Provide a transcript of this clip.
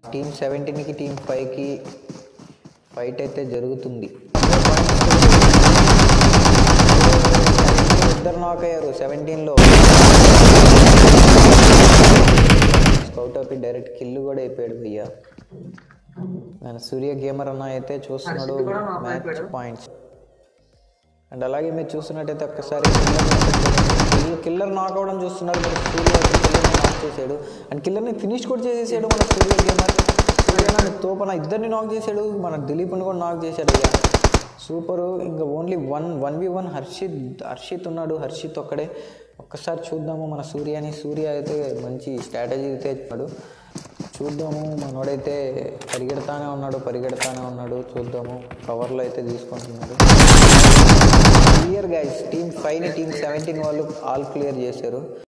Team సెవెంటీన్కి team ఫైవ్కి fight అయితే జరుగుతుంది ఇద్దరు నాక్ అయ్యారు సెవెంటీన్లో స్కౌట్ అయిపోయి డైరెక్ట్ కిల్ కూడా అయిపోయాడు భయ్య మన సూర్య గేమర్ అన్న అయితే చూస్తున్నాడు హర్షిత్ కూడా knock మ్యాచ్ అయిపోయాడు. పాయింట్స్ అండ్ అలాగే మీరు చూస్తున్నట్టయితే ఒక్కసారి కిల్లర్ కిల్లర్ నాక్ అవ్వడం చూస్తున్నారు మరి సూర్య కిల్లర్ని నాక్ చేశాడు అండ్ కిల్లర్ని ఫినిష్ కూడా చేసేసాడు మన సూర్య గేమర్ సూర్య నన్ను తోపన ఇద్దరిని నాక్ చేశాడు మన దిలీప్ని కూడా నాక్ చేశాడు అయ్యా సూపరు ఇంకా only one one v one Harshit Harshit ఉన్నాడు హర్షిత్ ఒక్కడే ఒక్కసారి చూద్దాము మన సూర్యని సూర్య అయితే మంచి స్ట్రాటజీ అయితే ఇచ్చాడు చూద్దాము మనోడైతే పరిగెడతానే ఉన్నాడు పరిగెడతానే ఉన్నాడు చూద్దాము కవర్లో అయితే తీసుకుంటున్నాడు క్లియర్ గైస్ టీమ్ ఫైవ్ని టీమ్ సెవెంటీన్ వాళ్ళు ఆల్ క్లియర్ చేశారు